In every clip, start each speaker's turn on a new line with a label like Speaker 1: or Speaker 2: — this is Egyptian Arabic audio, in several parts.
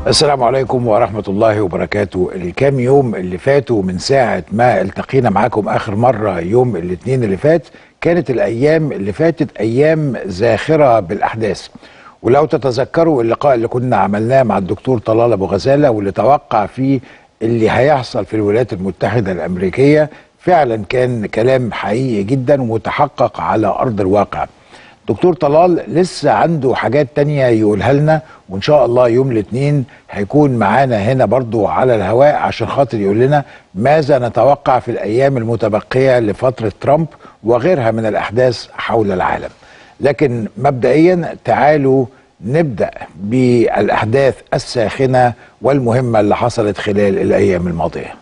Speaker 1: السلام عليكم ورحمة الله وبركاته الكام يوم اللي فاتوا من ساعة ما التقينا معاكم آخر مرة يوم الاثنين اللي فات كانت الأيام اللي فاتت أيام زاخرة بالأحداث ولو تتذكروا اللقاء اللي كنا عملناه مع الدكتور طلال أبو غزالة واللي توقع فيه اللي هيحصل في الولايات المتحدة الأمريكية فعلا كان كلام حقيقي جدا ومتحقق على أرض الواقع دكتور طلال لسه عنده حاجات تانية يقولها لنا وان شاء الله يوم الاثنين هيكون معانا هنا برضو على الهواء عشان خاطر يقول لنا ماذا نتوقع في الايام المتبقية لفترة ترامب وغيرها من الاحداث حول العالم لكن مبدئيا تعالوا نبدأ بالاحداث الساخنة والمهمة اللي حصلت خلال الايام الماضية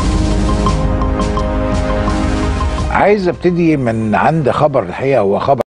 Speaker 1: عايز ابتدي من عند خبر الحقيقه هو خبر